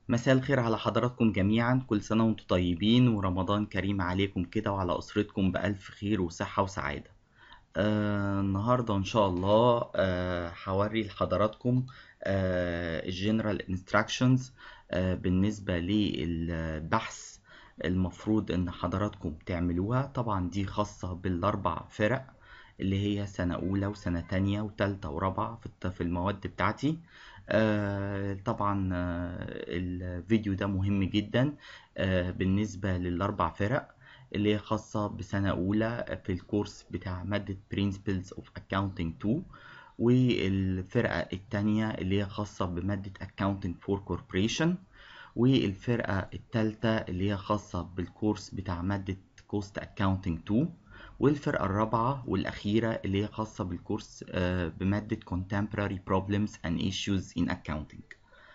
مساء الخير على حضراتكم جميعا كل سنة وانتم طيبين ورمضان كريم عليكم كده وعلى أسرتكم بألف خير وصحة وسعادة آه النهاردة إن شاء الله آه هوري لحضراتكم آه الجنرال انستراكشنز آه بالنسبة للبحث المفروض إن حضراتكم تعملوها طبعا دي خاصة بالأربع فرق اللي هي سنة أولى وسنة تانية وتالتة ورابعة في في المواد بتاعتي آه طبعا آه الفيديو ده مهم جدا آه بالنسبة للأربع فرق اللي هي خاصة بسنة أولى في الكورس بتاع مادة Principles of Accounting 2 والفرقة التانية اللي هي خاصة بمادة Accounting for Corporation والفرقة التالتة اللي هي خاصة بالكورس بتاع مادة Cost Accounting 2 والفرقة الرابعة والأخيرة اللي هي خاصة بالكورس بمادة Contemporary Problems and Issues in Accounting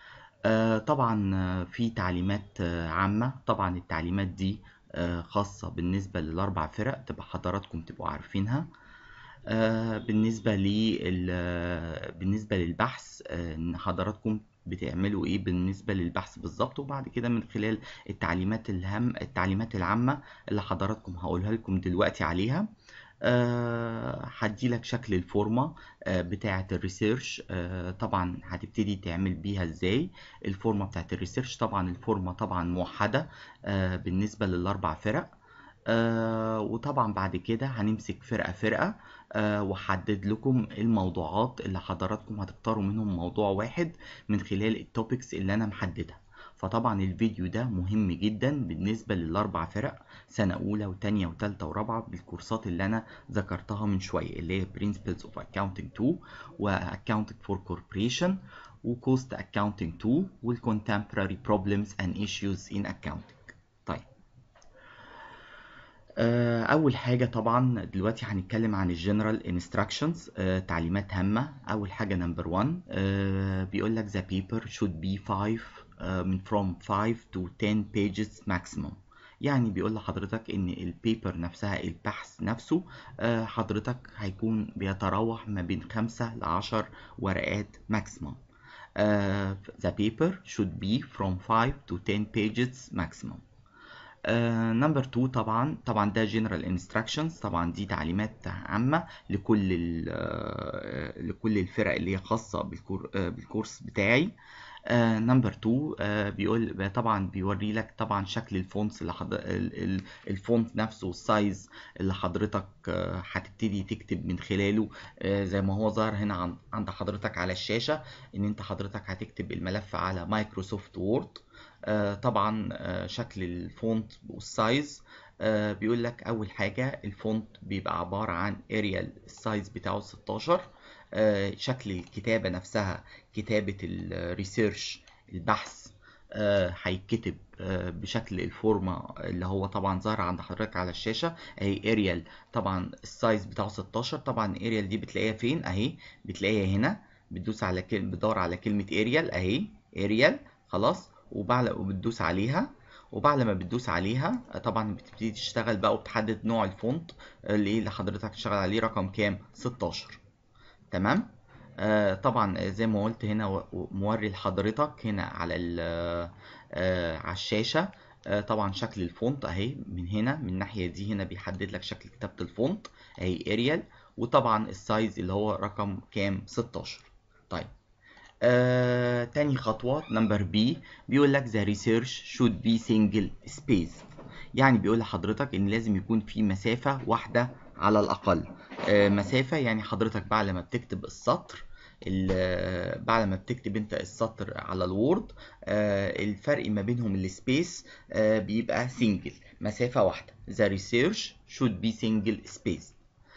طبعا في تعليمات عامة طبعا التعليمات دي خاصة بالنسبة للأربع فرق تبقى حضراتكم تبقوا عارفينها بالنسبة لل بالنسبة للبحث إن حضراتكم بتعملوا ايه بالنسبة للبحث بالظبط وبعد كده من خلال التعليمات الهم التعليمات العامة اللي حضراتكم هقولها لكم دلوقتي عليها هدي لك شكل الفورمة أه بتاعة الريسيرش أه طبعا هتبتدي تعمل بيها ازاي الفورمة بتاعة الريسيرش طبعا الفورمة طبعا موحدة أه بالنسبة للأربع فرق آه وطبعا بعد كده هنمسك فرقة فرقة آه وحدد لكم الموضوعات اللي حضراتكم هتختاروا منهم موضوع واحد من خلال التوبكس اللي انا محددها فطبعا الفيديو ده مهم جدا بالنسبة للأربع فرق سنة أولى وتانية وتالتة ورابعة بالكورسات اللي أنا ذكرتها من شوية اللي هي Principles of Accounting 2 و Accounting for Corporation و Cost Accounting 2 وال Contemporary Problems and Issues in Accounting اول حاجه طبعا دلوقتي هنتكلم عن الجنرال انستراكشنز تعليمات هامه اول حاجه نمبر 1 بيقول لك the paper should be 5 من from 5 to 10 pages maximum يعني بيقول لحضرتك ان البيبر نفسها البحث نفسه حضرتك هيكون بيتراوح ما بين 5 ل 10 ورقات maximum the paper should be from 5 to 10 pages maximum نمبر uh, 2 طبعا طبعا ده جنرال انستراكشنز طبعا دي تعليمات عامه لكل uh, لكل الفرق اللي هي خاصه بالكور uh, بالكورس بتاعي نمبر 2 بيقول طبعا بيوري لك طبعا شكل الفونتس اللي حضر... الفونت نفسه والسايز اللي حضرتك هتبتدي تكتب من خلاله زي ما هو ظاهر هنا عند حضرتك على الشاشه ان انت حضرتك هتكتب الملف على مايكروسوفت وورد طبعا شكل الفونت والسايز بيقول لك اول حاجه الفونت بيبقى عباره عن اريال السايز بتاعه 16 شكل الكتابه نفسها كتابه الريسيرش البحث هيتكتب بشكل الفورمة اللي هو طبعا ظاهر عند حضرتك على الشاشة اهي اريال طبعا السايز بتاعه 16 طبعا اريال دي بتلاقيها فين اهي بتلاقيها هنا بتدوس على كلمة بتدور على كلمة اريال اهي اريال خلاص وبعد وبتدوس عليها وبعد ما بتدوس عليها طبعا بتبتدي تشتغل بقى وبتحدد نوع الفونت اللي اللي حضرتك تشتغل عليه رقم كام 16 تمام آه طبعا زي ما قلت هنا موري لحضرتك هنا على آه على الشاشه آه طبعا شكل الفونت اهي من هنا من الناحيه دي هنا بيحدد لك شكل كتابه الفونت اهي اريال وطبعا السايز اللي هو رقم كام 16 طيب آه، تاني خطوة نمبر بي بيقول لك the research should be single spaced يعني بيقول لحضرتك ان لازم يكون في مسافة واحدة على الأقل آه، مسافة يعني حضرتك بعد ما بتكتب السطر بعد ما بتكتب انت السطر على الوورد آه، الفرق ما بينهم السبيس بيبقى سنجل مسافة واحدة the research should be single spaced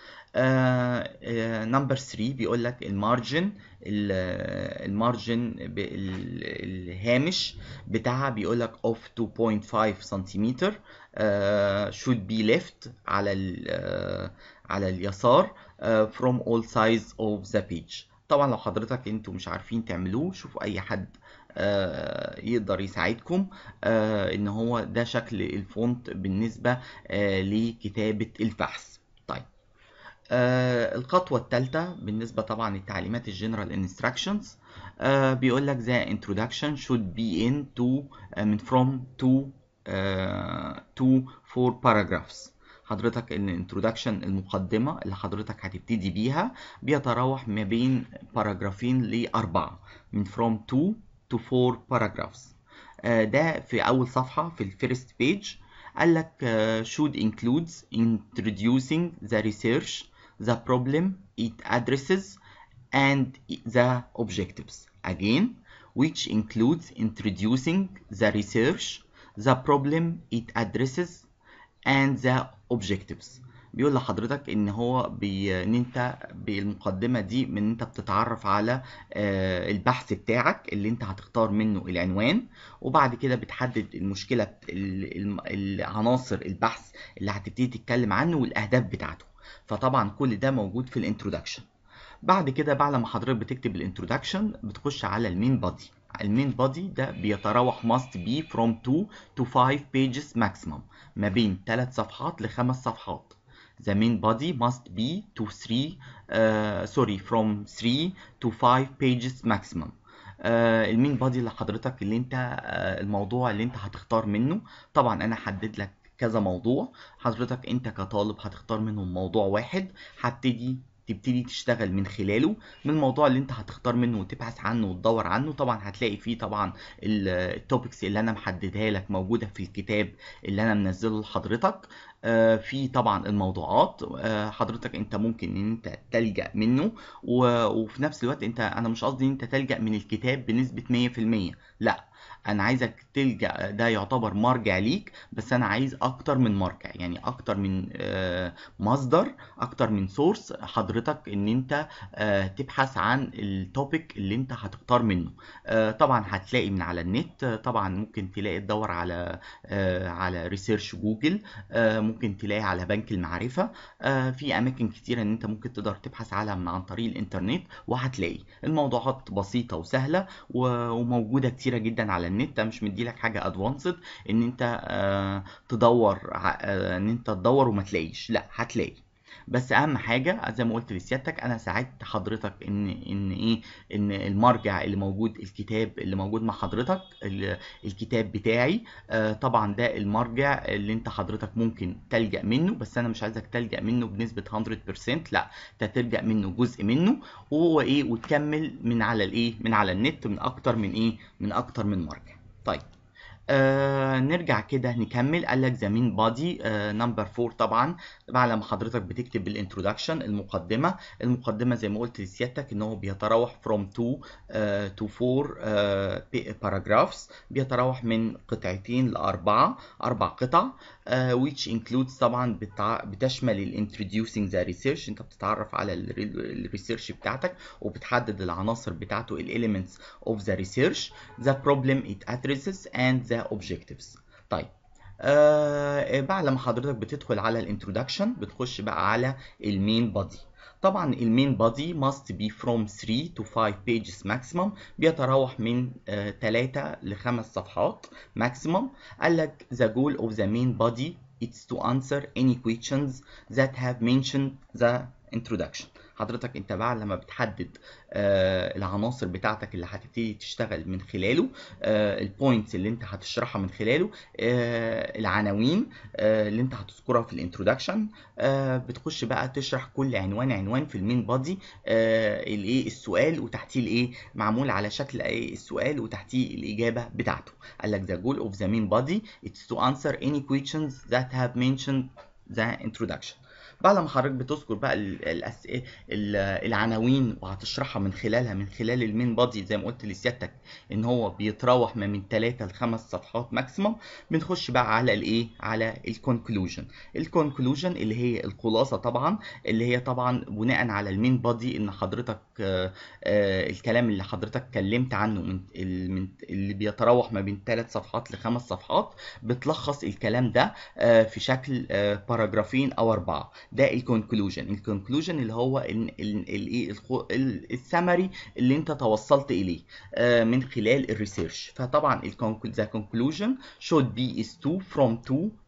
نمبر 3 بيقول لك المارجن المارجن الهامش بتاعها بيقول لك اوف 2.5 سنتيمتر should be left على على اليسار from all sides of the page طبعا لو حضرتك انتوا مش عارفين تعملوه شوفوا اي حد آه يقدر يساعدكم آه ان هو ده شكل الفونت بالنسبة آه لكتابة البحث طيب آه الخطوة الثالثة بالنسبة طبعا للتعليمات الجنرال انستراكشنز آه بيقول لك the introduction should be in to uh, من from to uh, to four paragraphs حضرتك ان introduction المقدمة اللي حضرتك هتبتدي بيها بيتراوح ما بين باراجرافين لأربعة من from two to four paragraphs آه ده في أول صفحة في الفيرست بيج قال لك uh, should includes introducing the research the problem it addresses and the objectives again which includes introducing the research the problem it addresses and the objectives بيقول لحضرتك ان هو بي... ان انت بالمقدمه دي من انت بتتعرف على آه البحث بتاعك اللي انت هتختار منه العنوان وبعد كده بتحدد المشكله العناصر البحث اللي هتبتدي تتكلم عنه والاهداف بتاعته فطبعا كل ده موجود في الانترودكشن بعد كده بعد ما حضرتك بتكتب الانترودكشن بتخش على المين بادي المين بادي ده بيتراوح must be from 2 to 5 pages maximum ما بين 3 صفحات لخمس صفحات the main body must be to 3 uh, sorry from 3 to 5 pages maximum آه المين بادي اللي حضرتك اللي انت آه الموضوع اللي انت هتختار منه طبعا انا حدد لك كذا موضوع حضرتك انت كطالب هتختار منهم موضوع واحد هتبتدي تبتدي تشتغل من خلاله من الموضوع اللي انت هتختار منه وتبحث عنه وتدور عنه طبعا هتلاقي فيه طبعا التوبكس اللي انا محددها لك موجوده في الكتاب اللي انا منزله لحضرتك آه في طبعا الموضوعات آه حضرتك انت ممكن ان انت تلجا منه وفي نفس الوقت انت انا مش قصدي ان انت تلجا من الكتاب بنسبه 100% لا انا عايزك تلجا ده يعتبر مرجع ليك بس انا عايز اكتر من مرجع يعني اكتر من مصدر اكتر من سورس حضرتك ان انت تبحث عن التوبيك اللي انت هتختار منه طبعا هتلاقي من على النت طبعا ممكن تلاقي تدور على على ريسيرش جوجل ممكن تلاقي على بنك المعرفه في اماكن كتيره ان انت ممكن تقدر تبحث عنها من عن طريق الانترنت وهتلاقي الموضوعات بسيطه وسهله وموجوده كتيره جدا على النت مش مديلك حاجه ادفانسد ان انت آه تدور آه ان انت تدور وما تلاقيش لا هتلاقي بس اهم حاجه زي ما قلت لسيادتك انا ساعدت حضرتك ان ان ايه ان المرجع اللي موجود الكتاب اللي موجود مع حضرتك الكتاب بتاعي آه طبعا ده المرجع اللي انت حضرتك ممكن تلجا منه بس انا مش عايزك تلجا منه بنسبه 100% لا انت تلجا منه جزء منه وهو ايه وتكمل من على الايه من على النت من اكتر من ايه من اكتر من مرجع طيب آه نرجع كده نكمل قال لك ذا مين بادي نمبر 4 طبعا بعد ما حضرتك بتكتب الانترودكشن المقدمه المقدمه زي ما قلت لسيادتك ان هو بيتراوح from 2 uh, to 4 uh, paragraphs بيتراوح من قطعتين لاربعه اربع قطع uh, which includes طبعا بتع... بتشمل الانتروديوسينج ذا ريسيرش انت بتتعرف على الريسيرش بتاعتك وبتحدد العناصر بتاعته الاليمنتس اوف ذا ريسيرش ذا بروبلم it addresses and the objectives طيب آه بعد ما حضرتك بتدخل على الانترودكشن بتخش بقى على المين بادي طبعا المين بادي must be from 3 to 5 pages maximum بيتراوح من آه 3 ل 5 صفحات maximum قال لك the goal of the main body is to answer any questions that have mentioned the introduction حضرتك انت بعد لما بتحدد آه العناصر بتاعتك اللي هتبتدي تشتغل من خلاله آه البوينتس اللي انت هتشرحها من خلاله آه العناوين آه اللي انت هتذكرها في الانترودكشن آه بتخش بقى تشرح كل عنوان عنوان في المين بادي آه الايه السؤال وتحتيه الايه معمول على شكل ايه السؤال وتحتيه الاجابه بتاعته قال لك the goal of the main body is to answer any questions that have mentioned the introduction بعد ما حضرتك بتذكر بقى الأسئلة العناوين وهتشرحها من خلالها من خلال المين بادي زي ما قلت لسيادتك ان هو بيتراوح ما من 3 ل 5 صفحات ماكسيمم بنخش بقى على الايه على الكونكلوجن الكونكلوجن اللي هي الخلاصه طبعا اللي هي طبعا بناء على المين بادي ان حضرتك آآ آآ الكلام اللي حضرتك اتكلمت عنه من اللي بيتراوح ما بين 3 صفحات ل 5 صفحات بتلخص الكلام ده في شكل باراجرافين او اربعه ده الكونكلوجن الكونكلوجن اللي هو الايه السمري اللي انت توصلت اليه من خلال الريسيرش فطبعا ذا conclusion should be is to from 2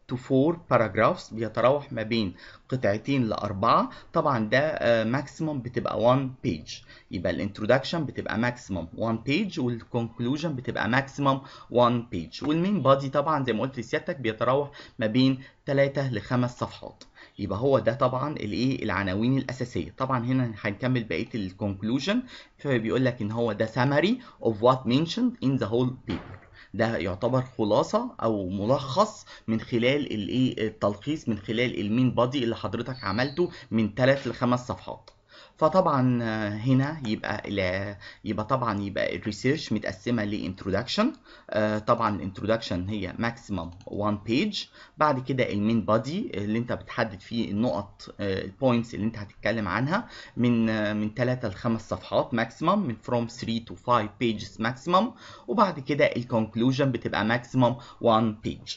to four paragraphs بيتراوح ما بين قطعتين لأربعة طبعا ده ماكسيموم بتبقى 1 page يبقى الانترودكشن بتبقى ماكسيموم 1 page والكونكلوجن بتبقى ماكسيموم 1 page والمين بادي طبعا زي ما قلت لسيادتك بيتراوح ما بين 3 ل 5 صفحات يبقى هو ده طبعا الايه العناوين الاساسيه طبعا هنا هنكمل بقيه الكونكلوجن فبيقول لك ان هو ده summary of what mentioned in the whole paper ده يعتبر خلاصة أو ملخص من خلال الإيه التلخيص من خلال المين بادي اللي حضرتك عملته من 3 ل 5 صفحات فطبعا هنا يبقى يبقى طبعا يبقى الريسيرش متقسمه لانترودكشن طبعا الانترودكشن هي ماكسيمم 1 بيج بعد كده المين بادي اللي انت بتحدد فيه النقط البوينتس اللي انت هتتكلم عنها من من 3 ل 5 صفحات ماكسيمم من from 3 to 5 pages ماكسيمم وبعد كده الكونكلوجن بتبقى ماكسيمم 1 بيج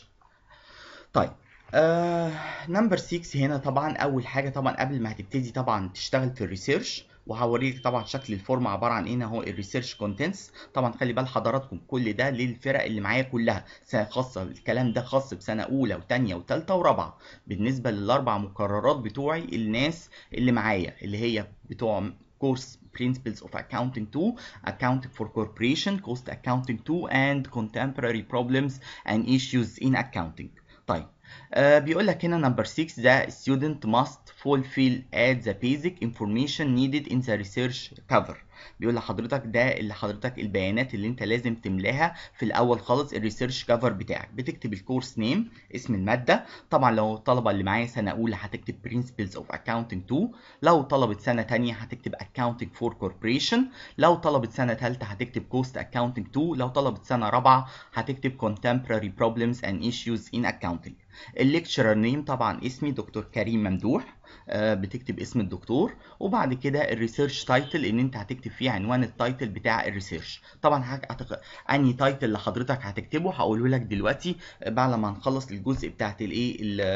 طيب نمبر uh, 6 هنا طبعا اول حاجه طبعا قبل ما هتبتدي طبعا تشتغل في الريسيرش وهوريك طبعا شكل الفورم عباره عن ايه هو الريسيرش كونتنتس طبعا خلي بال حضراتكم كل ده للفرق اللي معايا كلها سنه خاصه الكلام ده خاص بسنه اولى وثانيه وثالثه ورابعه بالنسبه للاربع مقررات بتوعي الناس اللي معايا اللي هي بتوع كورس Principles of Accounting 2, Accounting for Corporation, Cost Accounting 2, and Contemporary Problems and Issues in Accounting. طيب Uh, بيقول لك هنا number 6 the student must fulfill at the basic information needed in the research cover بيقول لحضرتك ده اللي حضرتك البيانات اللي انت لازم تملاها في الاول خالص الريسيرش كفر بتاعك بتكتب الكورس نيم اسم الماده طبعا لو الطلبه اللي معايا سنه اولى هتكتب Principles of Accounting 2 لو طلبه سنه ثانيه هتكتب Accounting for Corporation لو طلبه سنه ثالثه هتكتب Cost Accounting 2 لو طلبه سنه رابعه هتكتب Contemporary Problems and Issues in Accounting الليكتشرر نيم طبعا اسمي دكتور كريم ممدوح بتكتب اسم الدكتور وبعد كده الريسيرش تايتل ان انت هتكتب فيه عنوان التايتل بتاع الريسيرش طبعا هتق... انهي تايتل اللي حضرتك هتكتبه هقوله لك دلوقتي بعد ما نخلص الجزء بتاعت الايه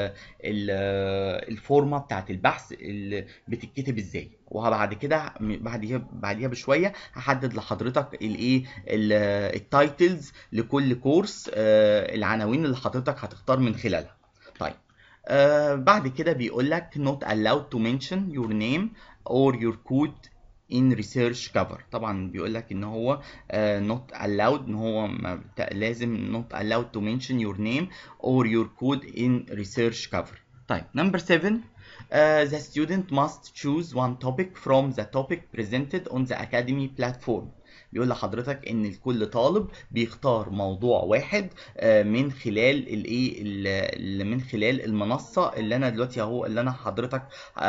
الفورمه بتاعت البحث اللي بتتكتب ازاي وبعد كده بعديها بعديها بشويه هحدد لحضرتك الايه التايتلز لكل كورس العناوين اللي حضرتك هتختار من خلالها طيب آه بعد كده بيقول لك not allowed to mention your name or your code in research cover طبعا بيقول لك ان هو uh, not allowed ان هو لازم not allowed to mention your name or your code in research cover طيب number 7 Uh, the student must choose one topic from the topic presented on the academy platform بيقول لحضرتك ان كل طالب بيختار موضوع واحد من خلال الايه من خلال المنصه اللي انا دلوقتي اهو اللي انا حضرتك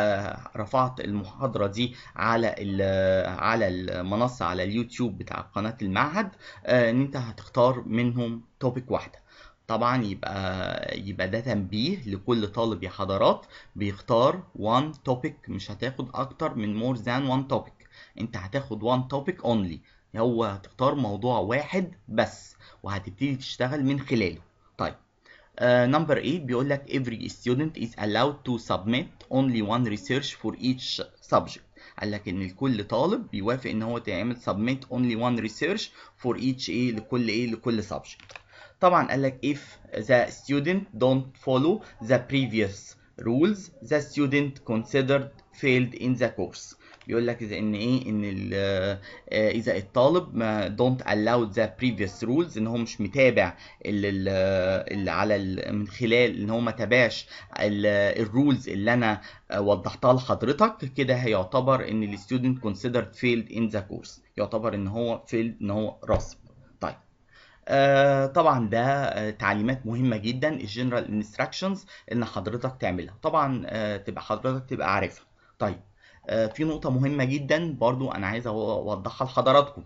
رفعت المحاضره دي على على المنصه على اليوتيوب بتاع قناه المعهد ان انت هتختار منهم توبيك واحده طبعا يبقى يبقى ده تنبيه لكل طالب يا حضرات بيختار one topic مش هتاخد اكتر من more than one topic انت هتاخد one topic only هو هتختار موضوع واحد بس وهتبتدي تشتغل من خلاله طيب نمبر uh, 8 بيقول لك every student is allowed to submit only one research for each subject قال لك ان الكل طالب بيوافق ان هو تعمل submit only one research for each ايه لكل ايه لكل subject طبعا قال لك if the student don't follow the previous rules the student considered failed in the course بيقول لك اذا ان ايه ان اذا الطالب ما don't allow the previous rules ان هو مش متابع اللي على من خلال ان هو ما تابعش الرولز اللي انا وضحتها لحضرتك كده هيعتبر ان الستودنت considered failed in the course يعتبر ان هو failed ان هو راسب طيب آه طبعا ده آه تعليمات مهمة جدا الجنرال انستراكشنز ان حضرتك تعملها طبعا آه تبقى حضرتك تبقى عارفها طيب في نقطة مهمة جدا برضو أنا عايز أوضحها لحضراتكم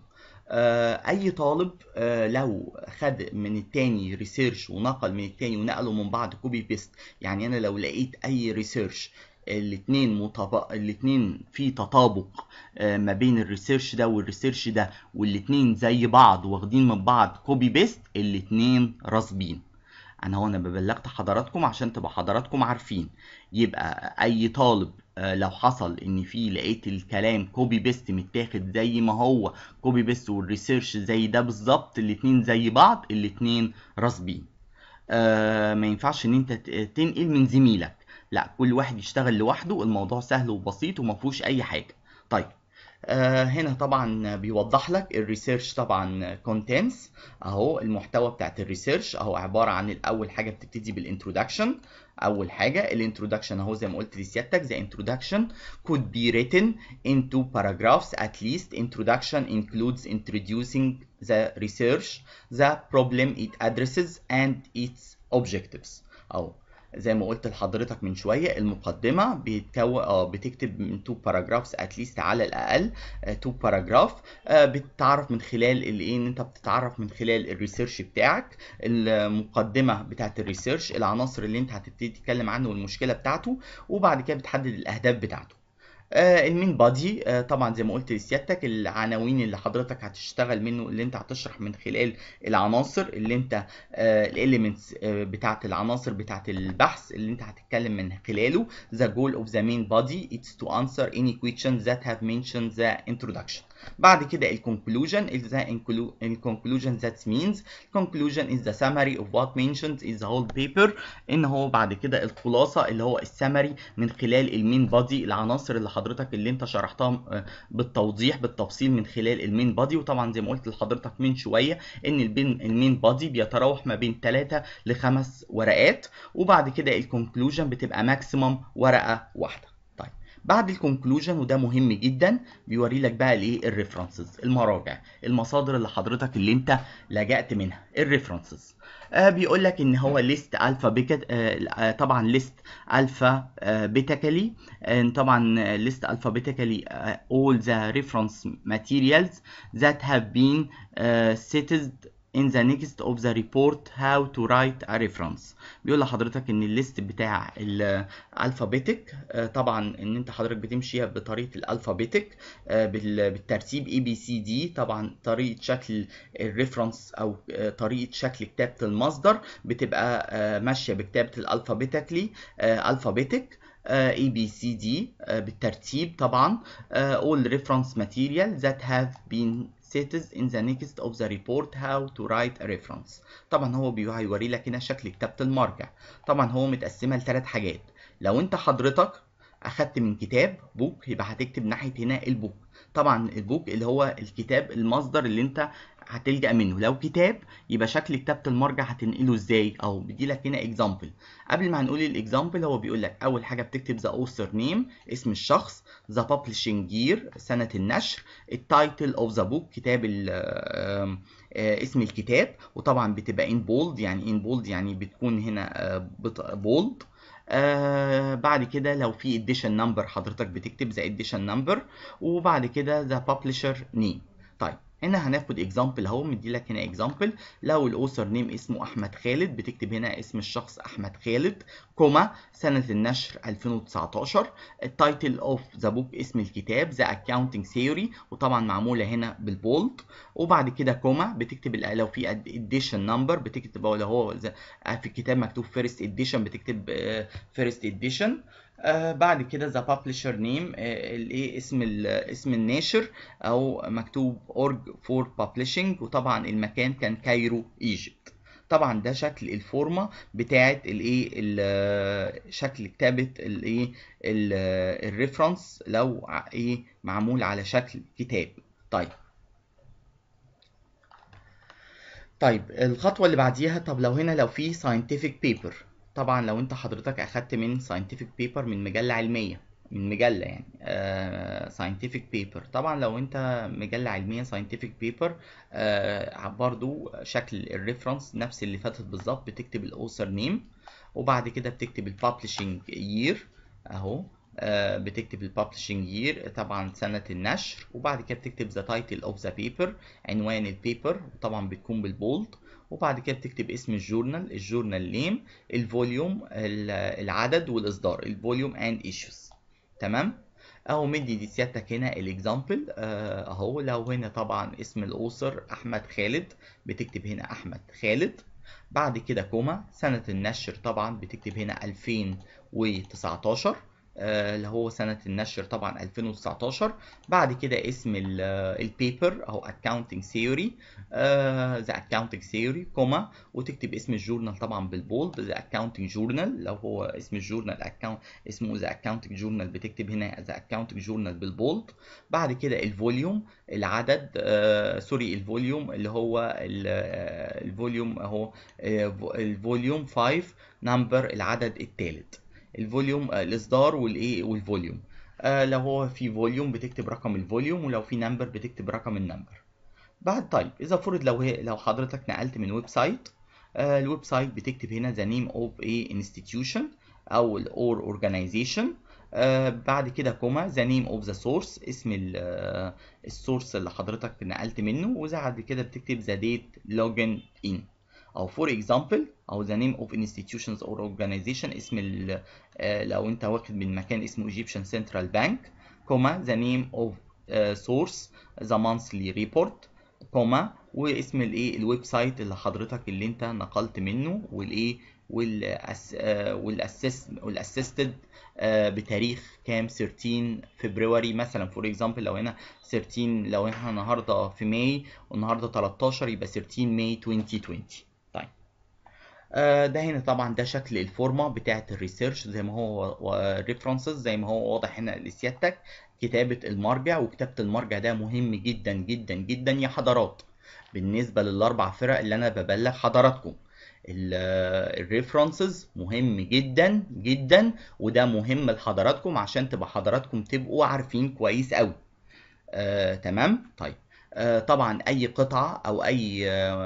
أي طالب لو خد من التاني ريسيرش ونقل من التاني ونقله من بعض كوبي بيست يعني أنا لو لقيت أي ريسيرش الاتنين مطابق الاتنين في تطابق ما بين الريسيرش ده والريسيرش ده والاتنين زي بعض واخدين من بعض كوبي بيست الاتنين راسبين انا هو انا ببلغت حضراتكم عشان تبقى حضراتكم عارفين يبقى اي طالب لو حصل ان في لقيت الكلام كوبي بيست متاخد زي ما هو كوبي بيست والريسيرش زي ده بالظبط الاتنين زي بعض الاتنين راسبين آه ما ينفعش ان انت تنقل من زميلك لا كل واحد يشتغل لوحده الموضوع سهل وبسيط وما فيهوش اي حاجه طيب آه هنا طبعا بيوضح لك الريسيرش طبعا كونتنتس اهو المحتوى بتاعت الريسيرش اهو عباره عن الاول حاجه بتبتدي بالانترودكشن اول حاجه الانترودكشن اهو زي ما قلت لسيادتك the introduction could be written into paragraphs at least introduction includes introducing the research the problem it addresses and its objectives اهو زي ما قلت لحضرتك من شويه المقدمه بيتكون اه بتكتب من تو باراجرافز اتليست على الاقل تو باراجراف بتعرف من خلال الايه ان انت بتتعرف من خلال الريسيرش بتاعك المقدمه بتاعت الريسيرش العناصر اللي انت هتبتدي تتكلم عنه والمشكله بتاعته وبعد كده بتحدد الاهداف بتاعته آه المين بادي آه طبعا زي ما قلت لسيادتك العناوين اللي حضرتك هتشتغل منه اللي انت هتشرح من خلال العناصر اللي انت آه الاليمنتس بتاعت العناصر بتاعت البحث اللي انت هتتكلم من خلاله the goal of the main body is to answer any questions that have mentioned the introduction بعد كده الكونكلوجن is the conclusion that means conclusion is the summary of what mentioned is the whole paper ان هو بعد كده الخلاصه اللي هو السمري من خلال المين بادي العناصر اللي حضرتك اللي انت شرحتها بالتوضيح بالتفصيل من خلال المين بادي وطبعا زي ما قلت لحضرتك من شويه ان المين بادي بيتراوح ما بين 3 ل 5 ورقات وبعد كده الكونكلوجن بتبقى ماكسيمم ورقه واحده بعد الكونكلوجن وده مهم جدا بيوري لك بقى الايه الريفرنسز المراجع المصادر اللي حضرتك اللي انت لجأت منها الريفرنسز آه بيقول لك ان هو ليست الفا بيكت آه طبعا ليست الفا آه بيتيكالي آه طبعا ليست الفابيتيكالي آه all the reference materials that have been uh, settled in the next of the report how to write a reference بيقول لحضرتك ان الليست بتاع الالفابيتك طبعا ان انت حضرتك بتمشي بطريقه الالفابيتك بالترتيب اي بي سي دي طبعا طريقه شكل الريفرنس او طريقه شكل كتابه المصدر بتبقى ماشيه بكتابه الالفابيتيكلي الفابيتك A B C D بالترتيب طبعا all reference material that have been stated in the next of the report how to write a reference طبعا هو هيوري لك هنا شكل كتابة المرجع طبعا هو متقسمة لثلاث حاجات لو انت حضرتك اخدت من كتاب بوك يبقى هتكتب ناحية هنا البوك طبعا البوك اللي هو الكتاب المصدر اللي انت هتلجأ منه لو كتاب يبقى شكل كتابة المرجع هتنقله ازاي او بدي لك هنا اكزامبل قبل ما هنقول الاكزامبل هو بيقول لك اول حاجة بتكتب ذا اوثر نيم اسم الشخص ذا بابليشنج يير سنة النشر التايتل اوف ذا بوك كتاب اسم الكتاب وطبعا بتبقى ان بولد يعني ان بولد يعني بتكون هنا بولد آه بعد كده لو في اديشن نمبر حضرتك بتكتب ذا اديشن نمبر وبعد كده ذا بابليشر نيم طيب هنا هناخد اكزامبل اهو مدي لك هنا اكزامبل لو الاوثر نيم اسمه احمد خالد بتكتب هنا اسم الشخص احمد خالد كوما سنه النشر 2019 التايتل اوف ذا بوك اسم الكتاب ذا اكاونتنج ثيوري وطبعا معموله هنا بالبولد وبعد كده كوما بتكتب لو في اديشن نمبر بتكتب لو هو في الكتاب مكتوب فيرست اديشن بتكتب فيرست اديشن آه بعد كده ذا بابليشر نيم الايه اسم اسم الناشر او مكتوب اورج فور بابليشنج وطبعا المكان كان كايرو ايجيبت طبعا ده شكل الفورمه بتاعه الايه شكل كتابه الايه الريفرنس لو ايه معمول على شكل كتاب طيب طيب الخطوه اللي بعديها طب لو هنا لو في scientific paper طبعا لو انت حضرتك اخدت من scientific paper من مجلة علمية من مجلة يعني آه scientific paper طبعا لو انت مجلة علمية scientific paper آه برضو شكل الريفرنس نفس اللي فاتت بالظبط بتكتب الاوثر نيم وبعد كده بتكتب البابليشنج يير اهو آه بتكتب البابليشنج يير طبعا سنة النشر وبعد كده بتكتب ذا تايتل اوف ذا بيبر عنوان البيبر طبعا بتكون بالبولد وبعد كده بتكتب اسم الجورنال الجورنال نيم الفوليوم العدد والاصدار الفوليوم اند ايشوز تمام اهو مدي دي سيادتك هنا الاكزامبل اهو لو هنا طبعا اسم الاوثر احمد خالد بتكتب هنا احمد خالد بعد كده كوما سنة النشر طبعا بتكتب هنا 2019 اللي هو سنة النشر طبعا 2019 بعد كده اسم البيبر اهو accounting theory ذا accounting theory كوما وتكتب اسم الجورنال طبعا بالبولد ذا accounting journal لو هو اسم الجورنال account اسمه ذا accounting journal بتكتب هنا ذا accounting journal بالبولد بعد كده الفوليوم العدد آه سوري الفوليوم اللي هو الفوليوم اهو الفوليوم 5 نمبر العدد الثالث الفوليوم الاصدار والايه والفوليوم آه لو هو في فوليوم بتكتب رقم الفوليوم ولو في نمبر بتكتب رقم النمبر بعد طيب اذا فرض لو هي لو حضرتك نقلت من ويب سايت آه الويب سايت بتكتب هنا the name of a institution او ال or organization آه بعد كده كوما the name of the source اسم السورس اللي حضرتك نقلت منه وبعد كده بتكتب the date login in او for example او the name of institutions or organization اسم ال لو انت واخد من مكان اسمه Egyptian Central Bank كوما the name of uh, source the monthly report كوما واسم الايه الويب سايت اللي حضرتك اللي انت نقلت منه والايه والأس والاسيست والاسيستد بتاريخ كام 13 فبراير مثلا فور اكزامبل لو هنا 13 لو احنا النهارده في ماي والنهارده 13 يبقى 13 ماي 2020 طيب ده هنا طبعا ده شكل الفورمه بتاعه الريسيرش زي ما هو ريفرنسز زي ما هو واضح هنا لسيادتك كتابه المرجع وكتابه المرجع ده مهم جدا جدا جدا يا حضرات بالنسبه للاربع فرق اللي انا ببلغ حضراتكم الريفرنسز مهم جدا جدا وده مهم لحضراتكم عشان تبقى حضراتكم تبقوا عارفين كويس قوي آه، تمام طيب آه، طبعا اي قطعه او اي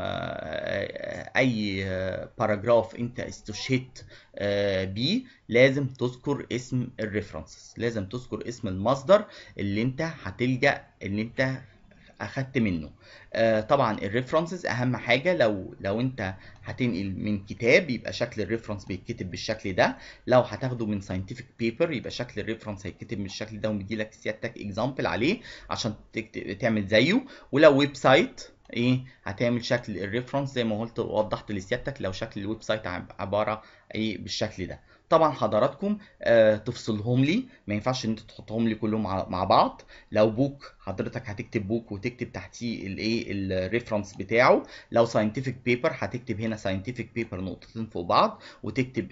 آه، اي باراجراف انت استشهدت بيه لازم تذكر اسم الريفرنسز لازم تذكر اسم المصدر اللي انت هتلجا اللي انت اخدت منه آه طبعا الريفرنسز اهم حاجه لو لو انت هتنقل من كتاب يبقى شكل الريفرنس بيتكتب بالشكل ده لو هتاخده من ساينتفك بيبر يبقى شكل الريفرنس هيتكتب بالشكل ده ومدي لك سيادتك اكزامبل عليه عشان تكتب تعمل زيه ولو ويب سايت ايه هتعمل شكل الريفرنس زي ما قلت وضحت لسيادتك لو شكل الويب سايت عباره ايه بالشكل ده طبعا حضراتكم آه تفصلهم لي ما ينفعش ان انت تحطهم لي كلهم مع بعض لو بوك حضرتك هتكتب بوك وتكتب تحتيه الايه الريفرنس بتاعه لو ساينتفك بيبر هتكتب هنا ساينتفك بيبر نقطتين فوق بعض وتكتب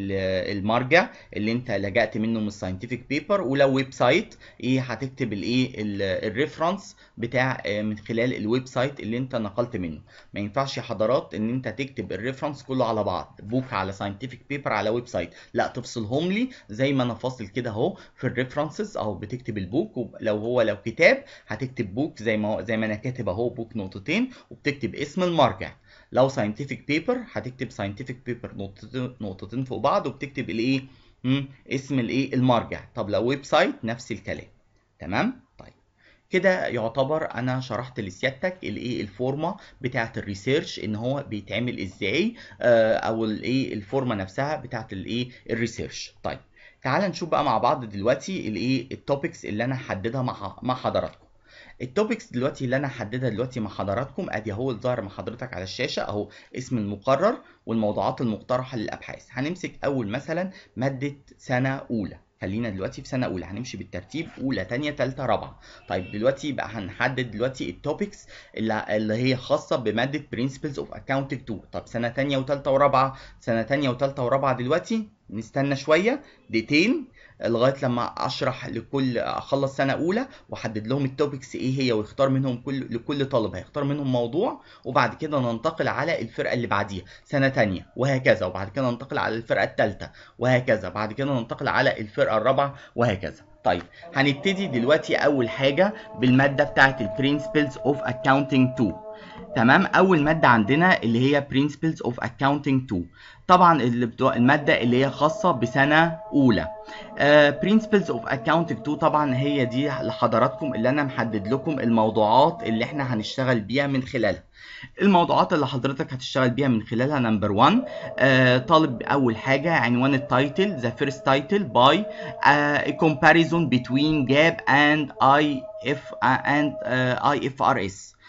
المرجع اللي انت لجأت منه من الساينتفك بيبر ولو ويب سايت ايه هتكتب الايه الريفرنس بتاع من خلال الويب سايت اللي انت نقلت منه ما ينفعش يا حضرات ان انت تكتب الريفرنس كله على بعض بوك على ساينتفك بيبر على ويب سايت لا تفصلهم لي زي ما انا فاصل كده اهو في الريفرنسز اهو بتكتب البوك لو هو لو كتاب هتكتب بوك زي ما زي ما انا كاتب اهو بوك نقطتين وبتكتب اسم المرجع لو ساينتفك بيبر هتكتب ساينتفك بيبر نقطتين نقطتين فوق بعض وبتكتب الايه اسم الايه المرجع طب لو ويب سايت نفس الكلام تمام طيب كده يعتبر انا شرحت لسيادتك الايه الفورمه بتاعه الريسيرش ان هو بيتعمل ازاي او الايه الفورمه نفسها بتاعه الايه الريسيرش طيب تعال نشوف بقى مع بعض دلوقتي الايه التوبكس اللي انا هحددها مع مع حضراتكم التوبكس دلوقتي اللي انا هحددها دلوقتي مع حضراتكم ادي اهو الظاهر مع حضرتك على الشاشه اهو اسم المقرر والموضوعات المقترحه للابحاث هنمسك اول مثلا ماده سنه اولى خلينا دلوقتي في سنه اولى هنمشي بالترتيب اولى تانية تالتة رابعه طيب دلوقتي يبقى هنحدد دلوقتي التوبكس اللي, اللي هي خاصه بماده Principles of Accounting 2 طب سنه تانية وتالتة ورابعه سنه تانية وتالتة ورابعه دلوقتي نستنى شويه دقيقتين لغايه لما اشرح لكل اخلص سنه اولى واحدد لهم التوبكس ايه هي ويختار منهم كل لكل طالب هيختار منهم موضوع وبعد كده ننتقل على الفرقه اللي بعديها سنه تانية وهكذا وبعد كده ننتقل على الفرقه الثالثه وهكذا بعد كده ننتقل على الفرقه الرابعه وهكذا طيب هنبتدي دلوقتي اول حاجه بالماده بتاعه البرنسبلز اوف اكاونتنج 2 تمام اول ماده عندنا اللي هي Principles of Accounting 2 طبعا اللي بتوع الماده اللي هي خاصه بسنه اولى uh, Principles of Accounting 2 طبعا هي دي لحضراتكم اللي انا محدد لكم الموضوعات اللي احنا هنشتغل بيها من خلالها الموضوعات اللي حضرتك هتشتغل بيها من خلالها نمبر 1 آه طالب اول حاجه عنوان التايتل ذا فيرست تايتل باي a comparison between GAAP and IF and uh, IFRS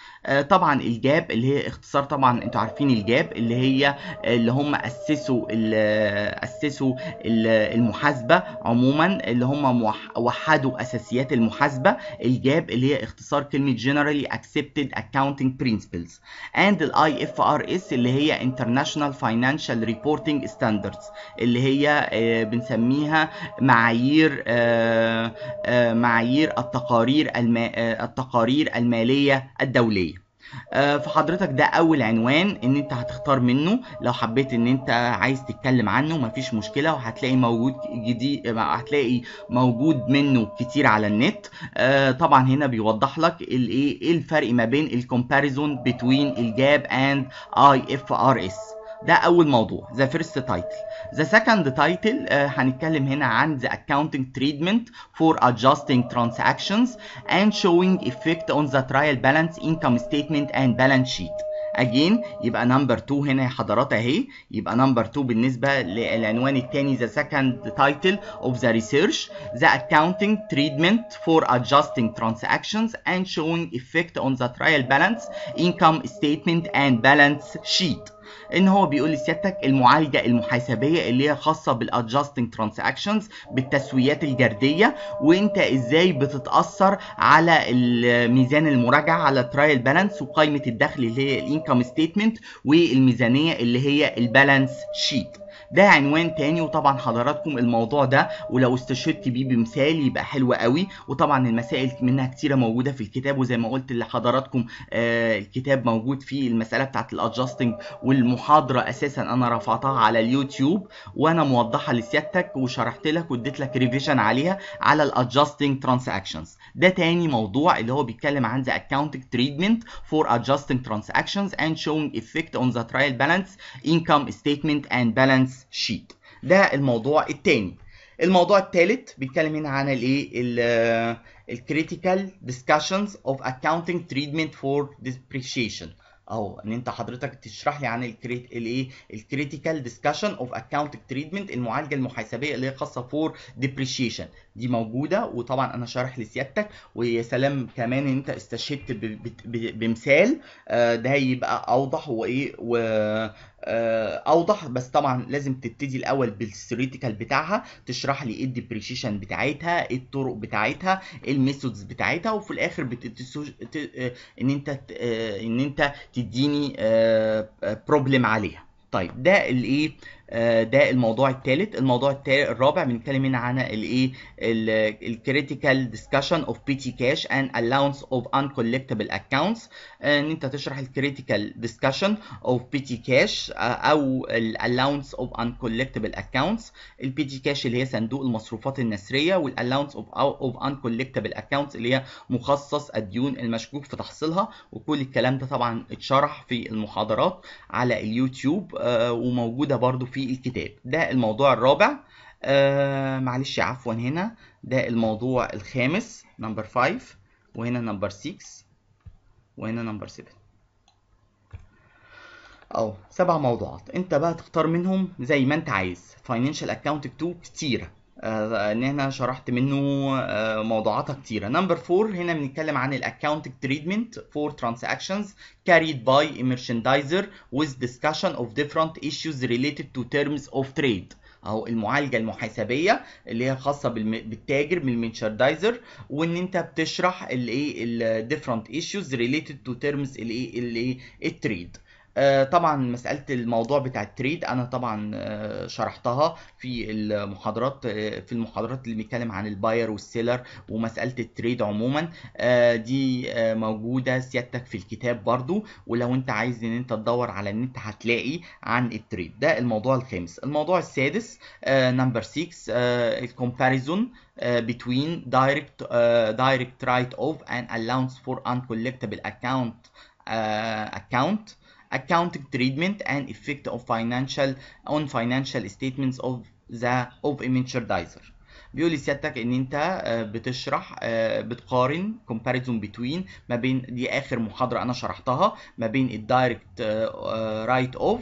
آه، طبعا الجاب اللي هي اختصار طبعا انتوا عارفين الجاب اللي هي اللي هم اسسوا ال- اسسوا ال- المحاسبه عموما اللي هم موح- وحدوا اساسيات المحاسبه الجاب اللي هي اختصار كلمه generally accepted accounting principles and ال IFRS اللي هي International Financial Reporting Standards اللي هي آه، بنسميها معايير آه، آه، معايير التقارير الما... آه، التقارير الماليه الدوليه آه، فحضرتك ده اول عنوان ان انت هتختار منه لو حبيت ان انت عايز تتكلم عنه مفيش مشكله وهتلاقي موجود جديد هتلاقي موجود منه كتير على النت آه، طبعا هنا بيوضح لك الايه ايه الفرق ما بين الكومباريزون بين الجاب اند اي اف ار اس ده اول موضوع ذا فيرست تايتل ذا سكند تايتل هنتكلم هنا عن the accounting treatment for adjusting transactions and showing effect on the trial balance income statement and balance sheet again يبقى نمبر 2 هنا يا حضرات اهي يبقى نمبر 2 بالنسبه للعنوان الثاني the second title of the research the accounting treatment for adjusting transactions and showing effect on the trial balance income statement and balance sheet ان هو بيقول لسيادتك المعالجه المحاسبيه اللي هي خاصه بالادجستنج ترانزاكشنز بالتسويات الجرديه وانت ازاي بتتاثر على ميزان المراجعه على الترايل بالانس وقائمه الدخل اللي هي الانكم ستيتمنت والميزانيه اللي هي البالانس شيت ده عنوان تاني وطبعا حضراتكم الموضوع ده ولو استشهدت بيه بمثال يبقى حلو قوي وطبعا المسائل منها كتيره موجوده في الكتاب وزي ما قلت لحضراتكم آه الكتاب موجود فيه المساله بتاعت الادجستنج والمحاضره اساسا انا رفعتها على اليوتيوب وانا موضحها لسيادتك وشرحت لك واديت لك ريفيجن عليها على الادجستنج ترانزاكشنز ده تاني موضوع اللي هو بيتكلم عن the accounting treatment for adjusting transactions and showing effect on the trial balance income statement and balance sheet ده الموضوع التاني الموضوع الثالث بيتكلم هنا عن الايه الكريتيكال discussions of accounting treatment for depreciation او ان انت حضرتك تشرح لي عن الكريت الايه الكريتيكال ديسكشن اوف اكاونتنج تريتمنت المعالجه المحاسبيه اللي هي خاصه فور ديبريشيشن دي موجوده وطبعا انا شارح لسيادتك ويا سلام كمان ان انت استشهدت بمثال ده يبقى اوضح وايه و اوضح بس طبعا لازم تبتدي الاول بالثيوريتيكال بتاعها تشرح لي ايه الديبريشيشن بتاعتها ايه الطرق بتاعتها ايه الميثودز بتاعتها وفي الاخر بتتسو... ان انت ان انت تديني بروبلم عليها طيب ده الايه ده الموضوع الثالث الموضوع التالت الرابع بنتكلم هنا عن الايه الكريتيكال ديسكشن اوف بي تي كاش اند الاونس اوف uncollectible accounts ان انت تشرح الكريتيكال ديسكشن اوف بي تي كاش او الالاونس اوف uncollectible accounts البي تي كاش اللي هي صندوق المصروفات النسريه والالاونس اوف اوف uncollectible accounts اللي هي مخصص الديون المشكوك في تحصيلها وكل الكلام ده طبعا اتشرح في المحاضرات على اليوتيوب وموجوده برده في في الكتاب ده الموضوع الرابع آه معلش عفوا هنا ده الموضوع الخامس نمبر 5 وهنا نمبر 6 وهنا نمبر 7 او سبع موضوعات انت بقى تختار منهم زي ما انت عايز فاينانشال اكاونتنج 2 كتيره آه ان انا شرحت منه آه موضوعاتها كتيرة نمبر 4 هنا بنتكلم عن الاكاونتنج تريتمنت فور transactions carried by a merchandiser with discussion of different issues related to terms of trade او المعالجه المحاسبيه اللي هي خاصه بالتاجر من المنشردايزر وان انت بتشرح الايه الديفرنت ايشوز ريليتد تو تيرمز الايه الايه التريد طبعا مساله الموضوع بتاع التريد انا طبعا شرحتها في المحاضرات في المحاضرات اللي بنتكلم عن الباير والسيلر ومساله التريد عموما دي موجوده سيادتك في الكتاب برضو ولو انت عايز ان انت تدور على النت هتلاقي عن التريد ده الموضوع الخامس الموضوع السادس نمبر 6 الكومباريزون between direct uh, direct write off and allowance for uncollectible account uh, account accounting treatment and effect of financial on financial statements of the of a merchandiser بيقول لي سيادتك ان انت بتشرح بتقارن comparison between ما بين دي اخر محاضره انا شرحتها ما بين الدايركت رايت اوف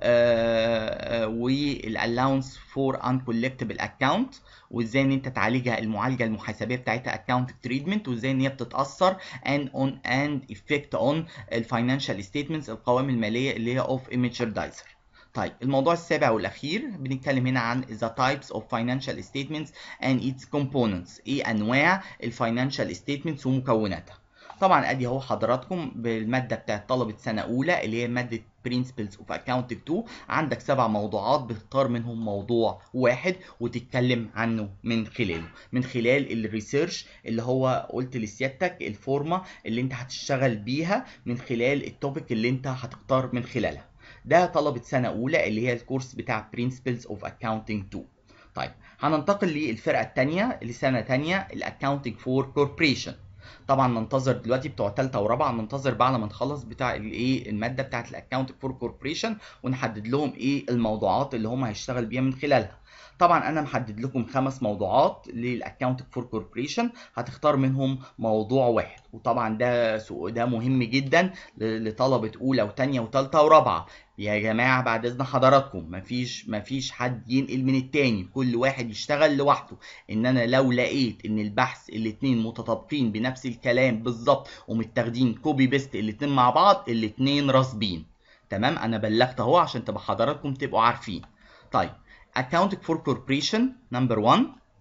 والالاونس فور uncollectible account وازاي ان انت تعالجها المعالجه المحاسبيه بتاعتها account treatment وازاي ان هي بتتاثر and on and effect on الفاينانشال statements القوائم الماليه اللي هي of image reducer طيب الموضوع السابع والاخير بنتكلم هنا عن the types of financial statements and its components ايه انواع الفاينانشال statements ومكوناتها طبعا ادي اهو حضراتكم بالماده بتاعت طلبه سنه اولى اللي هي ماده Principles of Accounting 2 عندك سبع موضوعات بتختار منهم موضوع واحد وتتكلم عنه من خلاله من خلال الريسيرش اللي هو قلت لسيادتك الفورمه اللي انت هتشتغل بيها من خلال التوبيك اللي انت هتختار من خلالها ده طلبة سنة أولى اللي هي الكورس بتاع Principles of Accounting 2 طيب هننتقل للفرقة الثانية لسنة ثانية الأكاونتنج فور كوربريشن طبعا ننتظر دلوقتي بتوع ثالثه ورابعه ننتظر بعد ما نخلص بتاع الايه الماده بتاعه الاكونت فور كوربريشن ونحدد لهم ايه الموضوعات اللي هم هيشتغل بيها من خلالها طبعا انا محدد لكم خمس موضوعات للاكونت فور كوربريشن هتختار منهم موضوع واحد وطبعا ده ده مهم جدا لطلبه اولى وثانيه وثالثه ورابعه يا جماعه بعد اذن حضراتكم مفيش مفيش حد ينقل من التاني كل واحد يشتغل لوحده ان انا لو لقيت ان البحث الاتنين متطابقين بنفس الكلام بالظبط ومتاخدين كوبي بيست الاتنين مع بعض الاتنين راسبين تمام انا بلغت اهو عشان تبقى حضراتكم تبقوا عارفين طيب accounting for corporation number 1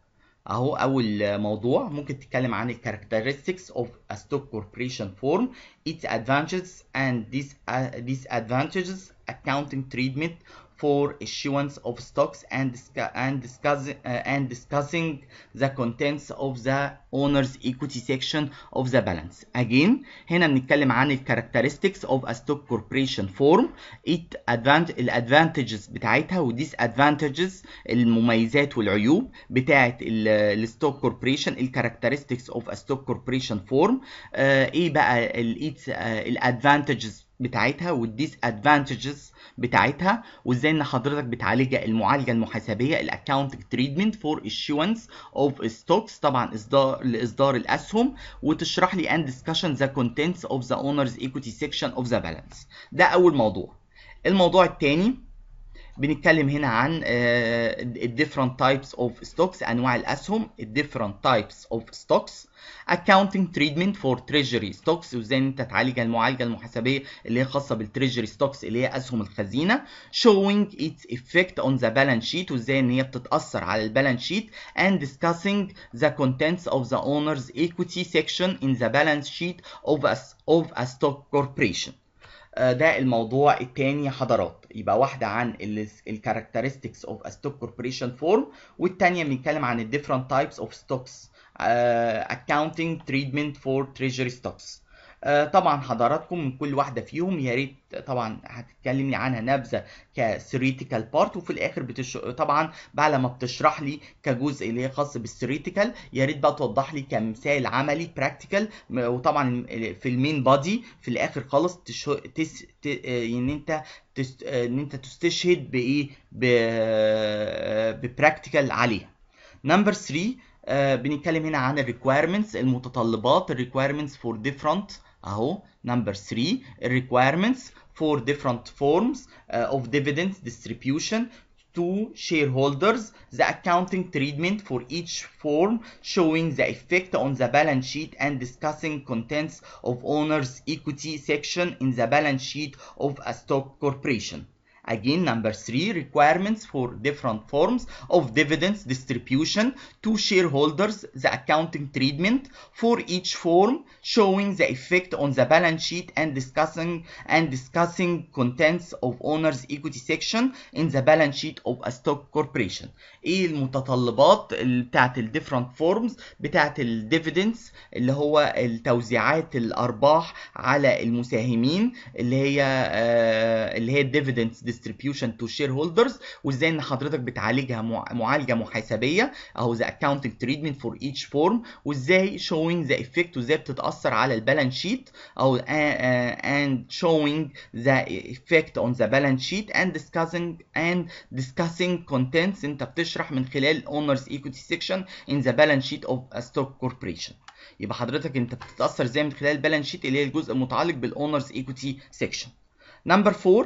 اهو اول موضوع ممكن تتكلم عن ال characteristics of a stock corporation form its advantages and dis disadvantages accounting treatment for issuance of stocks and and discussing uh, and discussing the contents of the owner's equity section of the balance. Again هنا بنتكلم عن ال characteristics of a stock corporation form it advantage الادفانتجز بتاعتها و disadvantages المميزات والعيوب بتاعت الستوك كوربريشن ال characteristics of a stock corporation form uh, ايه بقى ال its الادفانتجز بتاعتها والديس ادفانتجز بتاعتها وازاي ان حضرتك بتعالجها المعالجه المحاسبيه الاكونتنج تريتمنت فور issuance اوف ستوكس طبعا اصدار لاصدار الاسهم وتشرح لي and discussion the contents of the owner's equity section of the balance ده اول موضوع الموضوع الثاني بنتكلم هنا عن ال different types of stocks انواع الاسهم ال different types of stocks accounting treatment for treasury stocks وازاي انت تعالج المعالجه المحاسبيه اللي هي خاصه بالتريجري ستوكس اللي هي اسهم الخزينه showing its effect on the balance sheet وازاي ان هي بتتاثر على البالانس شيت and discussing the contents of the owner's equity section in the balance sheet of a, of a stock corporation ده الموضوع الثاني يا حضرات يبقى واحده عن الكاركترستكس اوف ستوك كوربوريشن فورم والثانيه بنتكلم عن الديفرنت تايبس اوف ستوكس accounting treatment for treasury stocks طبعا حضراتكم من كل واحده فيهم يا ريت طبعا هتتكلمي عنها نبذه كثيوريتيكال بارت وفي الاخر بتش... طبعا بعد ما بتشرح لي كجزء اللي هي خاص بالثيوريتيكال يا ريت بقى توضح لي كمثال عملي براكتيكال وطبعا في المين بادي في الاخر خالص تش... تس... ت... ان انت تست... ان انت تستشهد بايه ب... ببراكتيكال عليها نمبر 3 آه بنتكلم هنا عن الريكويرمنتس المتطلبات الريكويرمنتس فور ديفرنت اهو نمبر 3 الريكويرمنتس for different forms uh, of dividends distribution to shareholders the accounting treatment for each form showing the effect on the balance sheet and discussing contents of owner's equity section in the balance sheet of a stock corporation Again, number three, requirements for different forms of dividends distribution to shareholders, the accounting treatment for each form, showing the effect on the balance sheet and discussing and discussing contents of owner's equity section in the balance sheet of a stock corporation. ايه المتطلبات بتاعت ال different forms بتاعت ال dividends اللي هو التوزيعات الارباح على المساهمين اللي هي آه اللي هي dividends distribution to shareholders وازاي ان حضرتك بتعالجها معالجه محاسبيه اهو the accounting treatment for each form وازاي showing the effect وازاي بتتاثر على البالانس شيت او and showing the effect on the balance sheet and discussing and discussing contents انت بتشرح من خلال owners equity section in the balance sheet of a stock corporation يبقى حضرتك انت بتتاثر ازاي من خلال البالانس شيت اللي هي الجزء المتعلق بالاونرز ايكوتي سيكشن نمبر 4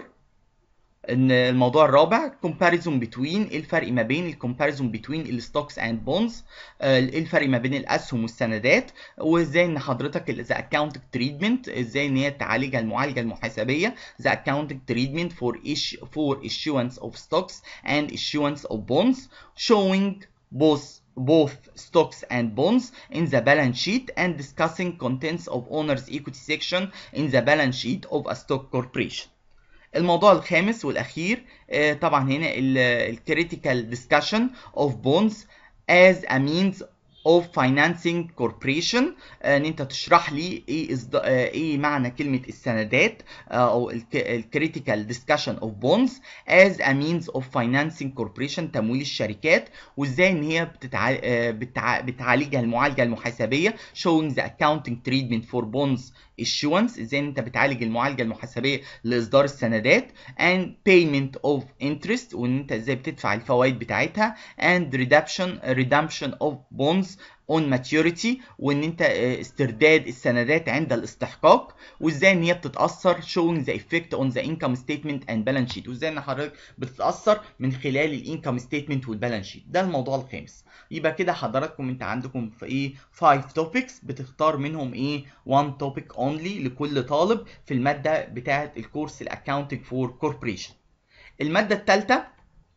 ان الموضوع الرابع comparison between ايه الفرق ما بين الكومباريزون between الستوكس اند بونز ايه الفرق ما بين الاسهم والسندات وازاي ان حضرتك ذا accounting treatment ازاي ان هي تعالجها المعالجه المحاسبيه ذا accounting treatment for issue for issuance of stocks and issuance of bonds showing both both stocks and bonds in the balance sheet and discussing contents of owner's equity section in the balance sheet of a stock corporation. الموضوع الخامس والاخير طبعا هنا الكريتيكال discussion of bonds as a means of financing corporation ان انت تشرح لي ايه إصد... ايه معنى كلمه السندات او الكريتيكال discussion of bonds as a means of financing corporation تمويل الشركات وازاي ان هي بتتع... بتع... بتعالجها المعالجه المحاسبيه showing the accounting treatment for bonds issuance ازاي انت بتعالج المعالجه المحاسبيه لاصدار السندات and payment of interest وان انت ازاي بتدفع الفوائد بتاعتها and redemption redemption of bonds on maturity وان انت استرداد السندات عند الاستحقاق وازاي ان هي بتتاثر showing the effect on the income statement and balance sheet وازاي ان حضرتك بتتاثر من خلال الانكم ستيتمنت والبالانس شيت ده الموضوع الخامس يبقى كده حضراتكم انت عندكم في ايه 5 topics بتختار منهم ايه 1 topic only لكل طالب في الماده بتاعه الكورس الاكاونتنج فور كوربريشن الماده الثالثه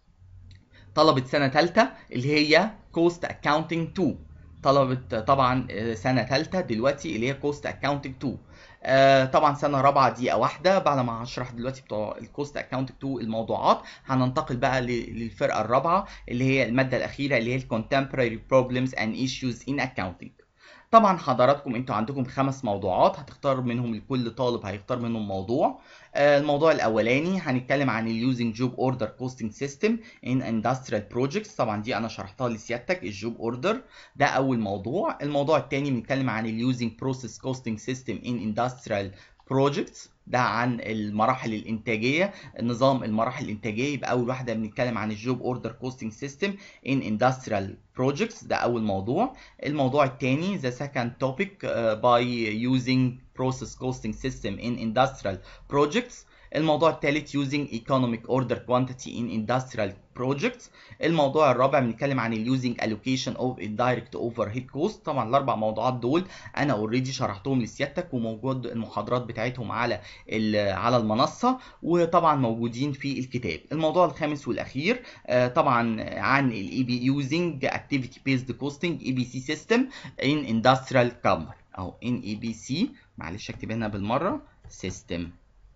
طلبه سنه ثالثه اللي هي كوست اكاونتنج 2 طلبت طبعا سنه ثالثه دلوقتي اللي هي كوست اكاونتنج 2 آه طبعا سنه رابعه دقيقه واحده بعد ما هشرح دلوقتي بتوع الكوست اكاونتنج 2 الموضوعات هننتقل بقى للفرقه الرابعه اللي هي الماده الاخيره اللي هي الكونتمبراري بروبلمز اند ايشوز ان اكاونتنج طبعا حضراتكم انتوا عندكم خمس موضوعات هتختار منهم لكل طالب هيختار منهم موضوع آه الموضوع الاولاني هنتكلم عن اليوزنج جوب اوردر كوستنج سيستم ان اندستريال بروجكتس طبعا دي انا شرحتها لسيادتك الجوب اوردر ده اول موضوع الموضوع الثاني بنتكلم عن اليوزنج بروسيس كوستنج سيستم ان اندستريال بروجكتس ده عن المراحل الانتاجيه نظام المراحل الانتاجيه يبقى اول واحده بنتكلم عن الجوب اوردر كوستنج سيستم ان اندستريال بروجكتس ده اول موضوع الموضوع الثاني ذا سكند توبيك باي يوزنج process costing system in industrial projects الموضوع الثالث using economic order quantity in industrial projects الموضوع الرابع بنتكلم عن ال using allocation of indirect overhead cost طبعا الاربع موضوعات دول انا اوريدي شرحتهم لسيادتك وموجود المحاضرات بتاعتهم على على المنصه وطبعا موجودين في الكتاب الموضوع الخامس والاخير طبعا عن ال EB using activity based costing EBC system in industrial company او ان اي بي سي معلش اكتب هنا بالمره سيستم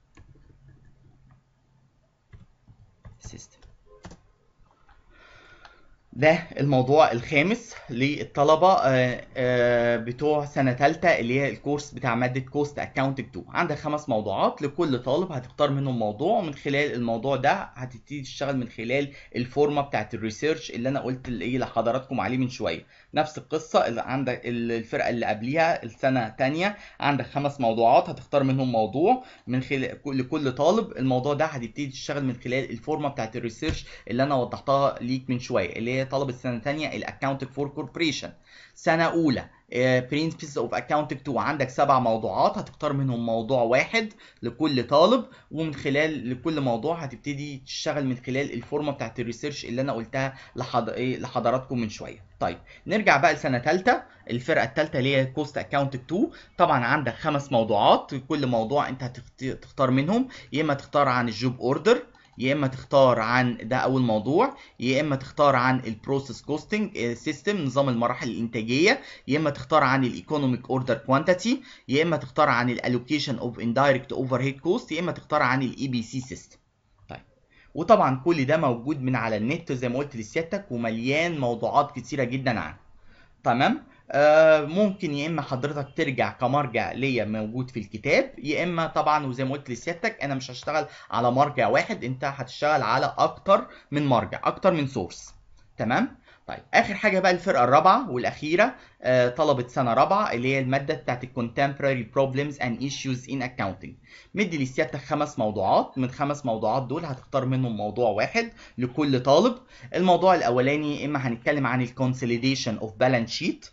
سيستم ده الموضوع الخامس للطلبه بتوع سنه ثالثه اللي هي الكورس بتاع ماده كوست اكاونتنج 2 عندك خمس موضوعات لكل طالب هتختار منهم موضوع ومن خلال الموضوع ده هتبتدي تشتغل من خلال الفورمه بتاعت الريسيرش اللي انا قلت ايه لحضراتكم عليه من شويه نفس القصه اللي عندك الفرقه اللي قبليها السنه الثانيه عندك خمس موضوعات هتختار منهم موضوع من خلال لكل طالب الموضوع ده هتبتدي تشتغل من خلال الفورمه بتاعت الريسيرش اللي انا وضحتها ليك من شويه اللي هي طلبه سنه ثانيه الاكاونتنج فور كوربريشن سنه اولى برنسبلز اوف اكاونتنج 2 عندك سبع موضوعات هتختار منهم موضوع واحد لكل طالب ومن خلال لكل موضوع هتبتدي تشتغل من خلال الفورمه بتاعت الريسيرش اللي انا قلتها لحض... إيه لحضراتكم من شويه طيب نرجع بقى لسنه ثالثه الفرقه الثالثه اللي هي كوست اكاونتنج 2 طبعا عندك خمس موضوعات كل موضوع انت هتختار منهم يا اما تختار عن الجوب اوردر يا اما تختار عن ده اول موضوع يا اما تختار عن البروسيس كوستنج سيستم نظام المراحل الانتاجيه يا اما تختار عن الايكونوميك اوردر كوانتيتي يا اما تختار عن الالوكيشن اوف اندايركت اوفر هيد كوست يا اما تختار عن الاي بي سي سيستم طيب وطبعا كل ده موجود من على النت زي ما قلت لسيادتك ومليان موضوعات كتيره جدا عنه تمام آه، ممكن يا اما حضرتك ترجع كمرجع ليا موجود في الكتاب يا اما طبعا وزي ما قلت لسيادتك انا مش هشتغل على مرجع واحد انت هتشتغل على اكتر من مرجع اكتر من سورس تمام طيب اخر حاجه بقى الفرقه الرابعه والاخيره آه، طلبه سنه رابعه اللي هي الماده بتاعت الكونتمبراري بروبلمز اند ايشوز ان اكاونتنج مدي لسيادتك خمس موضوعات من خمس موضوعات دول هتختار منهم موضوع واحد لكل طالب الموضوع الاولاني اما هنتكلم عن الكونسوليديشن اوف بالانس شيت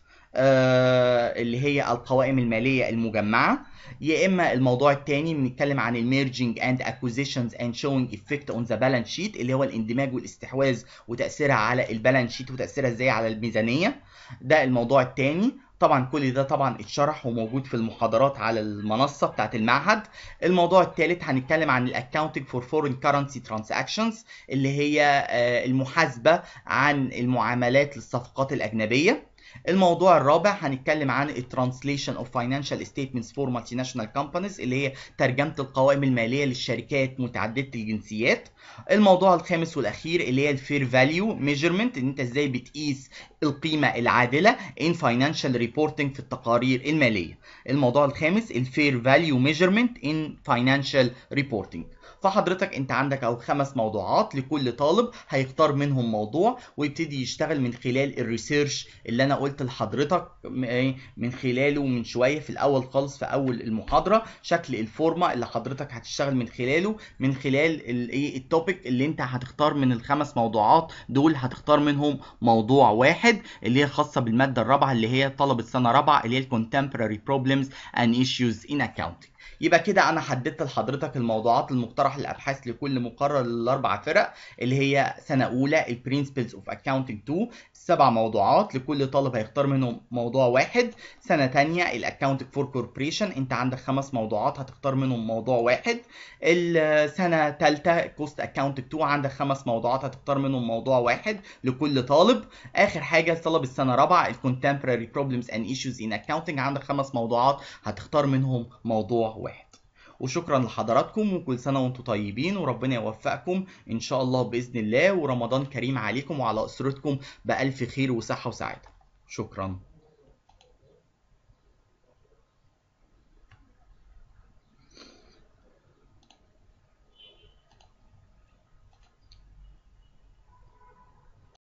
اللي هي القوائم الماليه المجمعه يا اما الموضوع الثاني بنتكلم عن الميرجنج اند اكوزيشنز اند شوينج افكت اون ذا بالانس شيت اللي هو الاندماج والاستحواذ وتاثيرها على البالانس شيت وتاثيرها ازاي على الميزانيه ده الموضوع الثاني طبعا كل ده طبعا اتشرح وموجود في المحاضرات على المنصه بتاعت المعهد الموضوع الثالث هنتكلم عن الاكاونتنج فور فورين كارنسي ترانزاكشنز اللي هي المحاسبه عن المعاملات للصفقات الاجنبيه الموضوع الرابع هنتكلم عن الترانسليشن اوف فاينانشال ستيتمنتس فور مالتي ناشونال كومبانيز اللي هي ترجمه القوائم الماليه للشركات متعدده الجنسيات الموضوع الخامس والاخير اللي هي الفير فاليو ميجرمنت ان انت ازاي بتقيس القيمه العادله ان فاينانشال ريبورتنج في التقارير الماليه الموضوع الخامس الفير فاليو ميجرمنت ان فاينانشال ريبورتنج فحضرتك انت عندك او خمس موضوعات لكل طالب هيختار منهم موضوع ويبتدي يشتغل من خلال الريسيرش اللي انا قلت لحضرتك من خلاله من شويه في الاول خالص في اول المحاضره شكل الفورمه اللي حضرتك هتشتغل من خلاله من خلال الايه التوبيك اللي انت هتختار من الخمس موضوعات دول هتختار منهم موضوع واحد اللي هي خاصه بالماده الرابعه اللي هي طلبه سنه رابعه اللي هي الكونتمبراري بروبلمز اند ايشوز ان اكاونتنج يبقى كده انا حددت لحضرتك الموضوعات المقترح للابحاث لكل مقرر للاربع فرق اللي هي سنه اولى البرنسبلز اوف اكاونتنج 2 سبع موضوعات لكل طالب هيختار منهم موضوع واحد سنه ثانيه الاكاونتنج فور كوربريشن انت عندك خمس موضوعات هتختار منهم موضوع واحد السنه ثالثه كوست اكاونتنج 2 عندك خمس موضوعات هتختار منهم موضوع واحد لكل طالب اخر حاجه طلب السنه رابعه الكونتمبراري بروبلمز اند ايشوز ان اكاونتنج عندك خمس موضوعات هتختار منهم موضوع واحد وشكرا لحضراتكم وكل سنة وانتم طيبين وربنا يوفقكم ان شاء الله بإذن الله ورمضان كريم عليكم وعلى أسرتكم بألف خير وصحة وسعادة شكرا